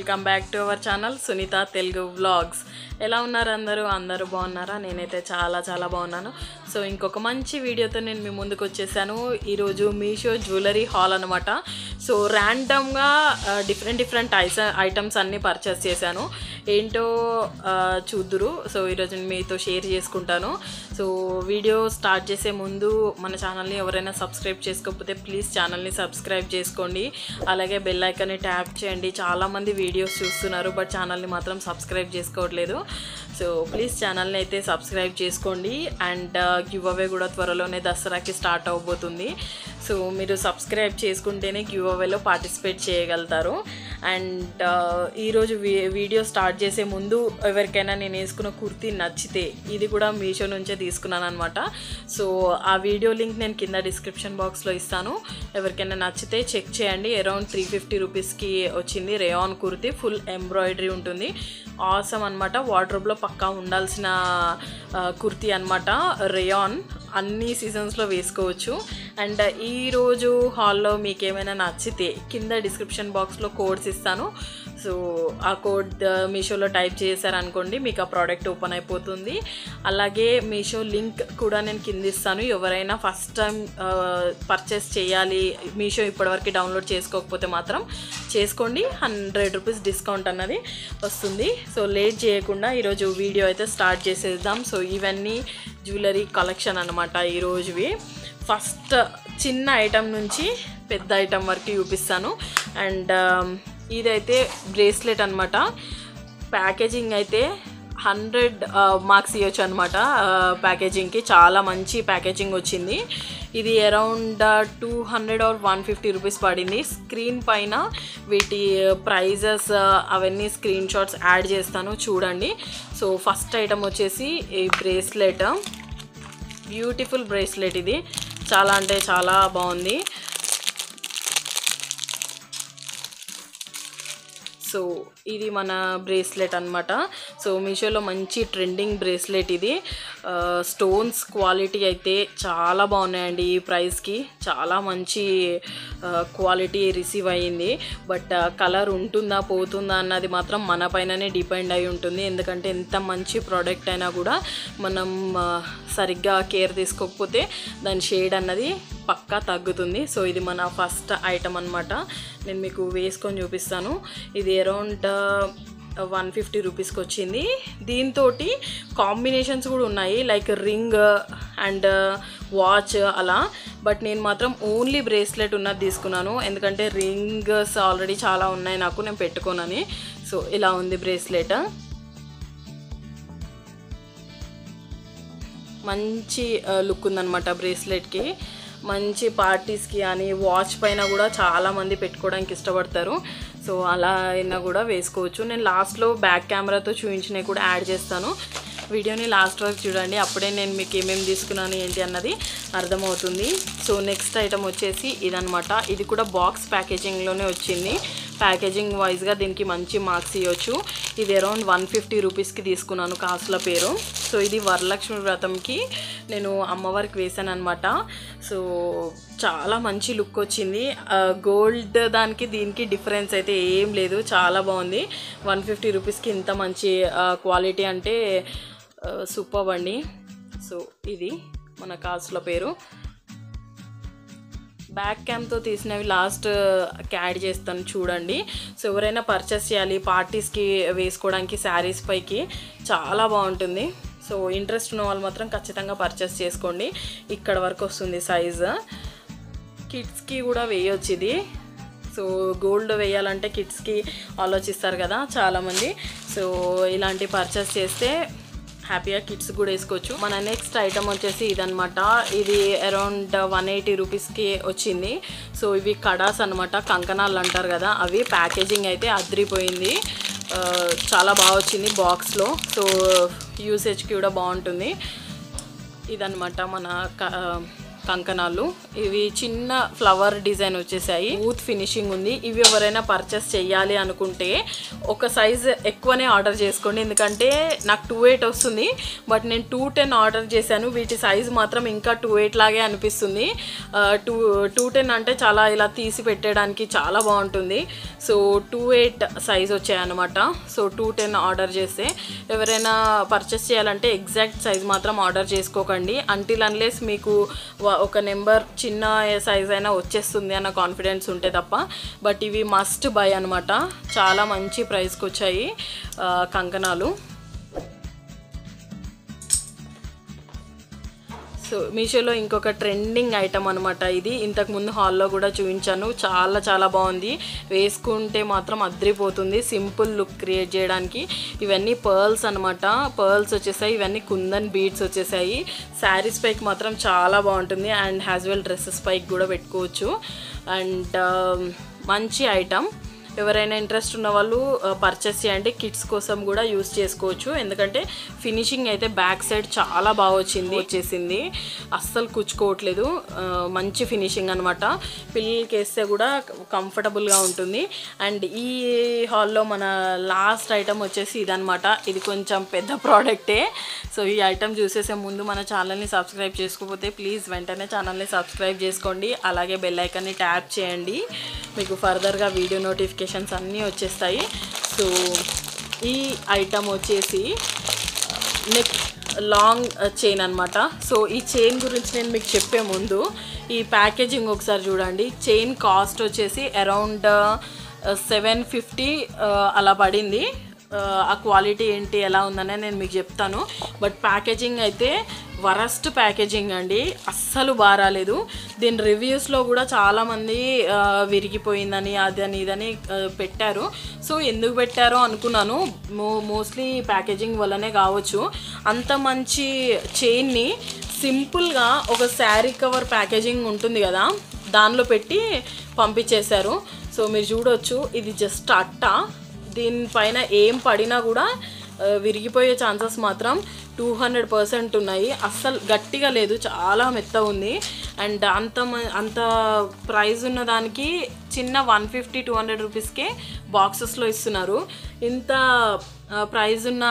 welcome back to our channel Sunitha Telugu vlogs ఎలా ఉన్నారు అందరూ అందరూ బాగున్నారా నేనైతే చాలా చాలా బాగున్నాను సో ఇంకొక మంచి వీడియోతో నేను మీ ముందుకు వచ్చేసాను ఈరోజు మీషో జ్యువెలరీ హాల్ అనమాట సో ర్యాండమ్గా డిఫరెంట్ డిఫరెంట్ ఐస ఐటమ్స్ అన్నీ పర్చేస్ చేశాను ఏంటో ఆ, చూద్దురు సో ఈరోజు నేను మీతో షేర్ చేసుకుంటాను సో వీడియో స్టార్ట్ చేసే ముందు మన ఛానల్ని ఎవరైనా సబ్స్క్రైబ్ చేసుకోకపోతే ప్లీజ్ ఛానల్ని సబ్స్క్రైబ్ చేసుకోండి అలాగే బెల్ ఐకాన్ని ట్యాప్ చేయండి చాలామంది వీడియోస్ చూస్తున్నారు బట్ ఛానల్ని మాత్రం సబ్స్క్రైబ్ చేసుకోవట్లేదు సో ప్లీజ్ ఛానల్ని అయితే సబ్స్క్రైబ్ చేసుకోండి అండ్ గివ్ అవే కూడా త్వరలోనే దసరాకి స్టార్ట్ అవబోతుంది సో మీరు సబ్స్క్రైబ్ చేసుకుంటేనే గివ్ అవేలో పార్టిసిపేట్ చేయగలుగుతారు అండ్ ఈరోజు వీ వీడియో స్టార్ట్ చేసే ముందు ఎవరికైనా నేను వేసుకున్న కుర్తీ నచ్చితే ఇది కూడా మీషో నుంచే తీసుకున్నాను అనమాట సో ఆ వీడియో లింక్ నేను కింద డిస్క్రిప్షన్ బాక్స్లో ఇస్తాను ఎవరికైనా నచ్చితే చెక్ చేయండి అరౌండ్ త్రీ ఫిఫ్టీ రూపీస్కి వచ్చింది రేయాన్ కుర్తీ ఫుల్ ఎంబ్రాయిడరీ ఉంటుంది ఆసమ్ అనమాట వార్డ్రోబ్లో పక్కా ఉండాల్సిన ఆ, కుర్తీ అనమాట రేయాన్ అన్ని సీజన్స్లో వేసుకోవచ్చు అండ్ ఈరోజు హాల్లో మీకు ఏమైనా నచ్చితే కింద డిస్క్రిప్షన్ బాక్స్లో కోడ్స్ ఇస్తాను సో ఆ కోడ్ మీషోలో టైప్ చేశారనుకోండి మీకు ఆ ప్రోడక్ట్ ఓపెన్ అయిపోతుంది అలాగే మీషో లింక్ కూడా నేను కింద ఇస్తాను ఎవరైనా ఫస్ట్ టైం పర్చేస్ చేయాలి మీషో ఇప్పటివరకు డౌన్లోడ్ చేసుకోకపోతే మాత్రం చేసుకోండి హండ్రెడ్ రూపీస్ డిస్కౌంట్ అన్నది వస్తుంది సో లేట్ చేయకుండా ఈరోజు వీడియో అయితే స్టార్ట్ చేసేద్దాం సో ఇవన్నీ జ్యువెలరీ కలెక్షన్ అనమాట ఈరోజువి ఫస్ట్ చిన్న ఐటమ్ నుంచి పెద్ద ఐటమ్ వరకు చూపిస్తాను అండ్ ఇదైతే బ్రేస్లెట్ అనమాట ప్యాకేజింగ్ అయితే హండ్రెడ్ మార్క్స్ ఇవ్వచ్చు అనమాట ప్యాకేజింగ్కి చాలా మంచి ప్యాకేజింగ్ వచ్చింది ఇది around two hundred or one fifty rupees పడింది స్క్రీన్ పైన వీటి ప్రైజెస్ అవన్నీ స్క్రీన్ షాట్స్ యాడ్ చేస్తాను చూడండి సో ఫస్ట్ ఐటమ్ వచ్చేసి ఈ బ్రేస్లెట్ బ్యూటిఫుల్ బ్రేస్లెట్ ఇది చాలా అంటే చాలా బాగుంది సో ఇది మన బ్రేస్లెట్ అనమాట సో మీషోలో మంచి ట్రెండింగ్ బ్రేస్లెట్ ఇది ఆ, స్టోన్స్ క్వాలిటీ అయితే చాలా బాగున్నాయండి ఈ ప్రైస్కి చాలా మంచి ఆ, క్వాలిటీ రిసీవ్ అయ్యింది బట్ ఆ, కలర్ ఉంటుందా పోతుందా అన్నది మాత్రం మన పైననే డిపెండ్ అయి ఉంటుంది ఎందుకంటే ఎంత మంచి ప్రోడక్ట్ అయినా కూడా మనం ఆ, సరిగ్గా కేర్ తీసుకోకపోతే దాని షేడ్ అన్నది పక్కా తగ్గుతుంది సో ఇది మన ఫస్ట్ ఐటమ్ అనమాట నేను మీకు వేసుకొని చూపిస్తాను ఇది అరౌండ్ వన్ ఫిఫ్టీ రూపీస్కి వచ్చింది దీంతో కాంబినేషన్స్ కూడా ఉన్నాయి లైక్ రింగ్ అండ్ వాచ్ అలా బట్ నేను మాత్రం ఓన్లీ బ్రేస్లెట్ ఉన్నది తీసుకున్నాను ఎందుకంటే రింగ్స్ ఆల్రెడీ చాలా ఉన్నాయి నాకు నేను పెట్టుకోనని సో ఇలా ఉంది బ్రేస్లెట్ మంచి లుక్ ఉందన్నమాట బ్రేస్లెట్కి మంచి పార్టీస్కి అని వాచ్ పైన కూడా చాలామంది పెట్టుకోవడానికి ఇష్టపడతారు సో అలా అయినా కూడా వేసుకోవచ్చు నేను లాస్ట్లో బ్యాక్ కెమెరాతో చూపించినవి కూడా యాడ్ చేస్తాను వీడియోని లాస్ట్ వరకు చూడండి అప్పుడే నేను మీకు ఏమేమి తీసుకున్నాను ఏంటి అన్నది అర్థమవుతుంది సో నెక్స్ట్ ఐటమ్ వచ్చేసి ఇదనమాట ఇది కూడా బాక్స్ ప్యాకేజింగ్లోనే వచ్చింది ప్యాకేజింగ్ వైజ్గా దీనికి మంచి మార్క్స్ ఇవ్వచ్చు ఇది అరౌండ్ వన్ ఫిఫ్టీ రూపీస్కి తీసుకున్నాను కాసుల పేరు సో ఇది వరలక్ష్మి వ్రతంకి నేను అమ్మవారికి వేసాను అనమాట సో చాలా మంచి లుక్ వచ్చింది గోల్డ్ దానికి దీనికి డిఫరెన్స్ అయితే ఏం లేదు చాలా బాగుంది వన్ ఫిఫ్టీ రూపీస్కి ఇంత మంచి క్వాలిటీ అంటే సూపర్ అండి సో ఇది మన కాసుల పేరు బ్యాక్ క్యామ్తో తీసినవి లాస్ట్ యాడ్ చేస్తాను చూడండి సో ఎవరైనా పర్చేస్ చేయాలి పార్టీస్కి వేసుకోవడానికి శారీస్ పైకి చాలా బాగుంటుంది సో ఇంట్రెస్ట్ ఉన్న వాళ్ళు మాత్రం ఖచ్చితంగా పర్చేస్ చేసుకోండి ఇక్కడ వరకు వస్తుంది సైజు కిడ్స్కి కూడా వేయొచ్చు ఇది సో గోల్డ్ వేయాలంటే కిడ్స్కి ఆలోచిస్తారు కదా చాలామంది సో ఇలాంటి పర్చేస్ చేస్తే హ్యాపీగా కిడ్స్ కూడా వేసుకోవచ్చు మన నెక్స్ట్ ఐటమ్ వచ్చేసి ఇదనమాట ఇది అరౌండ్ వన్ ఎయిటీ రూపీస్కి వచ్చింది సో ఇవి కడాస్ అనమాట కంకణాలు అంటారు కదా అవి ప్యాకేజింగ్ అయితే అదిరిపోయింది ఆ, చాలా బాగా వచ్చింది బాక్స్లో సో యూసేజ్కి కూడా బాగుంటుంది ఇదనమాట మన క- కంకణాలు ఇవి చిన్న ఫ్లవర్ డిజైన్ వచ్చేసాయి స్మూత్ ఫినిషింగ్ ఉంది ఇవి ఎవరైనా పర్చేస్ చేయాలి అనుకుంటే ఒక సైజ్ ఎక్కువనే ఆర్డర్ చేసుకోండి ఎందుకంటే నాకు టూ ఎయిట్ వస్తుంది బట్ నేను టూ టెన్ ఆర్డర్ చేశాను వీటి సైజ్ మాత్రం ఇంకా టూ ఎయిట్ లాగే అనిపిస్తుంది టూ టూ టెన్ అంటే చాలా ఇలా తీసి పెట్టడానికి చాలా బాగుంటుంది సో టూ ఎయిట్ సైజ్ వచ్చాయన్నమాట సో టూ టెన్ ఆర్డర్ చేస్తే ఎవరైనా పర్చేస్ చేయాలంటే ఎగ్జాక్ట్ సైజ్ మాత్రం ఆర్డర్ చేసుకోకండి అంటిల్ అన్లెస్ మీకు వ- ఒక నెంబర్ చిన్న సైజ్ అయినా వచ్చేస్తుంది అన్న కాన్ఫిడెన్స్ ఉంటే తప్ప బట్ ఇవి మస్ట్ బై అనమాట చాలా మంచి ప్రైస్కి వచ్చాయి ఆ, కంకణాలు సో మీషోలో ఇంకొక ట్రెండింగ్ ఐటమ్ అనమాట ఇది ఇంతకు ముందు హాల్లో కూడా చూపించాను చాలా చాలా బాగుంది వేసుకుంటే మాత్రం అద్రిపోతుంది సింపుల్ లుక్ క్రియేట్ చేయడానికి ఇవన్నీ పర్ల్స్ అనమాట పర్ల్స్ వచ్చేసాయి ఇవన్నీ కుందన్ బీడ్స్ వచ్చేసాయి శారీస్ పైకి మాత్రం చాలా బాగుంటుంది అండ్ హ్యాజ్ వెల్ డ్రెస్సెస్ పైకి కూడా పెట్టుకోవచ్చు అండ్ మంచి ఐటమ్ ఎవరైనా ఇంట్రెస్ట్ ఉన్న వాళ్ళు పర్చేస్ చేయండి కిడ్స్ కోసం కూడా యూస్ చేసుకోవచ్చు ఎందుకంటే ఫినిషింగ్ అయితే బ్యాక్ సైడ్ చాలా బాగా వచ్చింది వచ్చేసింది అస్సలు కుచ్చుకోవట్లేదు ఆ, మంచి ఫినిషింగ్ అనమాట పిల్లలకి వేస్తే కూడా కంఫర్టబుల్గా ఉంటుంది అండ్ ఈ హాల్లో మన లాస్ట్ ఐటమ్ వచ్చేసి ఇదనమాట ఇది కొంచెం పెద్ద ప్రోడక్టే సో ఈ ఐటమ్ చూసేసే ముందు మన ఛానల్ని సబ్స్క్రైబ్ చేసుకోకపోతే ప్లీజ్ వెంటనే ఛానల్ని సబ్స్క్రైబ్ చేసుకోండి అలాగే బెల్ ఐకాన్ని ట్యాప్ చేయండి మీకు ఫర్దర్గా వీడియో నోటిఫికేషన్స్ అన్నీ వచ్చేస్తాయి సో ఈ ఐటమ్ వచ్చేసి నెక్ లాంగ్ చైన్ అనమాట సో ఈ చైన్ గురించి నేను మీకు చెప్పే ముందు ఈ ప్యాకేజింగ్ ఒకసారి చూడండి చైన్ కాస్ట్ వచ్చేసి అరౌండ్ సెవెన్ ఫిఫ్టీ అలా పడింది ఆ, ఆ క్వాలిటీ ఏంటి ఎలా ఉందనే నేను మీకు చెప్తాను బట్ ప్యాకేజింగ్ అయితే వరస్ట్ ప్యాకేజింగ్ అండి అస్సలు బాగా రాలేదు దీని రివ్యూస్లో కూడా చాలామంది ఆ, విరిగిపోయిందని అదని ఇదని ఆ, పెట్టారు సో ఎందుకు పెట్టారో అనుకున్నాను మో మోస్ట్లీ ప్యాకేజింగ్ వల్లనే కావచ్చు అంత మంచి చైన్ని సింపుల్గా ఒక శారీ కవర్ ప్యాకేజింగ్ ఉంటుంది కదా దానిలో పెట్టి పంపించేశారు సో మీరు చూడొచ్చు ఇది జస్ట్ అట్ట దీనిపైన ఏం పడినా కూడా ఆ, విరిగిపోయే ఛాన్సెస్ మాత్రం టూ హండ్రెడ్ పర్సెంట్ ఉన్నాయి అస్సలు గట్టిగా లేదు చాలా మెత్త ఉంది అండ్ అంత మ- అంత ప్రైస్ ఉన్న దానికి చిన్న వన్ ఫిఫ్టీ టూ హండ్రెడ్ రూపీస్కే బాక్సెస్లో ఇస్తున్నారు ఇంత ప్రైస్ ఉన్న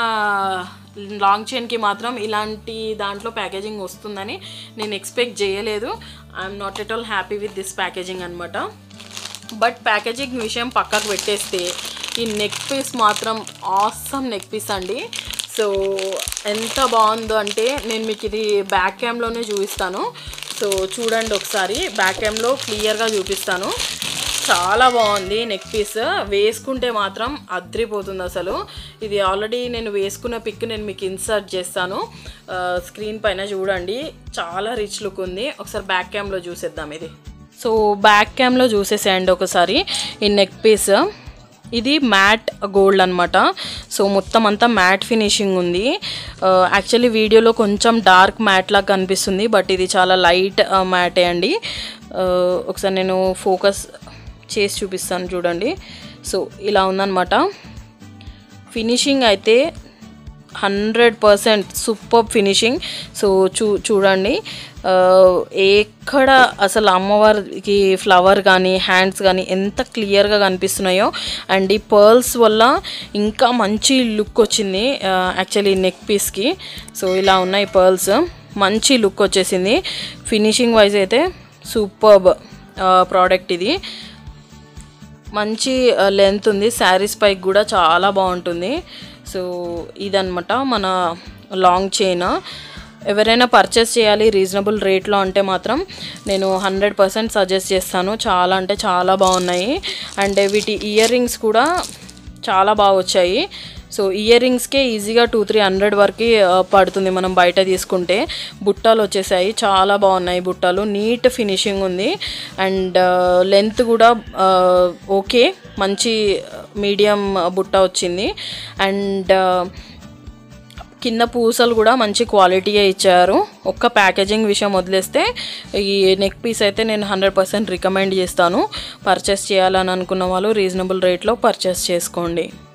లాంగ్ చైన్కి మాత్రం ఇలాంటి దాంట్లో ప్యాకేజింగ్ వస్తుందని నేను ఎక్స్పెక్ట్ చేయలేదు I'm not at all happy with this packaging అనమాట బట్ ప్యాకేజింగ్ విషయం పక్కకు పెట్టేస్తే ఈ నెక్ పీస్ మాత్రం ఆసమ్ నెక్ పీస్ అండి సో ఎంత బాగుందో అంటే నేను మీకు ఇది బ్యాక్ క్యామ్లోనే చూపిస్తాను సో చూడండి ఒకసారి బ్యాక్ క్యామ్లో క్లియర్గా చూపిస్తాను చాలా బాగుంది నెక్ పీస్ వేసుకుంటే మాత్రం అద్రిపోతుంది అసలు ఇది ఆల్రెడీ నేను వేసుకున్న పిక్ నేను మీకు ఇన్సర్ట్ చేస్తాను ఆ, స్క్రీన్ పైన చూడండి చాలా రిచ్ లుక్ ఉంది ఒకసారి బ్యాక్ క్యామ్లో చూసేద్దాం ఇది సో బ్యాక్ క్యామ్లో చూసేసేయండి ఒకసారి ఈ నెక్ పీస్ ఇది మ్యాట్ గోల్డ్ అనమాట సో మొత్తం అంతా మ్యాట్ ఫినిషింగ్ ఉంది యాక్చువల్లీ వీడియోలో కొంచెం డార్క్ మ్యాట్ లాగా కనిపిస్తుంది బట్ ఇది చాలా లైట్ మ్యాటే అండి ఆ, ఒకసారి నేను ఫోకస్ చేసి చూపిస్తాను చూడండి సో ఇలా ఉందన్నమాట ఫినిషింగ్ అయితే hundred percent super finishing so చూ చూడండి ఆ, ఎక్కడ అసలు అమ్మవారికి ఫ్లవర్ కానీ హ్యాండ్స్ కానీ ఎంత క్లియర్గా కనిపిస్తున్నాయో అండ్ ఈ పర్ల్స్ వల్ల ఇంకా మంచి లుక్ వచ్చింది యాక్చువల్లీ నెక్ పీస్కి సో ఇలా ఉన్నాయి పర్ల్స్ మంచి లుక్ వచ్చేసింది ఫినిషింగ్ వైజ్ అయితే సూపర్బ్ ప్రోడక్ట్ ఇది మంచి లెంత్ ఉంది శారీస్ పైకి కూడా చాలా బాగుంటుంది సో ఇదనమాట మన లాంగ్ చైన్ ఎవరైనా పర్చేస్ చేయాలి రీజనబుల్ రేట్లో అంటే మాత్రం నేను హండ్రెడ్ పర్సెంట్ సజెస్ట్ చేస్తాను చాలా అంటే చాలా బాగున్నాయి అండ్ వీటి ఇయర్ రింగ్స్ కూడా చాలా బాగా వచ్చాయి సో ఇయర్ రింగ్స్కే ఈజీగా టూ త్రీ హండ్రెడ్ వరకు ఆ, పడుతుంది మనం బయట తీసుకుంటే బుట్టాలు వచ్చేసాయి చాలా బాగున్నాయి బుట్టాలు నీట్ ఫినిషింగ్ ఉంది అండ్ లెంత్ కూడా ఆ, ఓకే మంచి మీడియం బుట్ట వచ్చింది అండ్ కింద పూసలు కూడా మంచి క్వాలిటీయే ఇచ్చారు ఒక్క ప్యాకేజింగ్ విషయం వదిలేస్తే ఈ నెక్ పీస్ అయితే నేను హండ్రెడ్ పర్సెంట్ రికమెండ్ చేస్తాను పర్చేస్ చేయాలని అనుకున్న వాళ్ళు రీజనబుల్ రేట్లో పర్చేస్ చేసుకోండి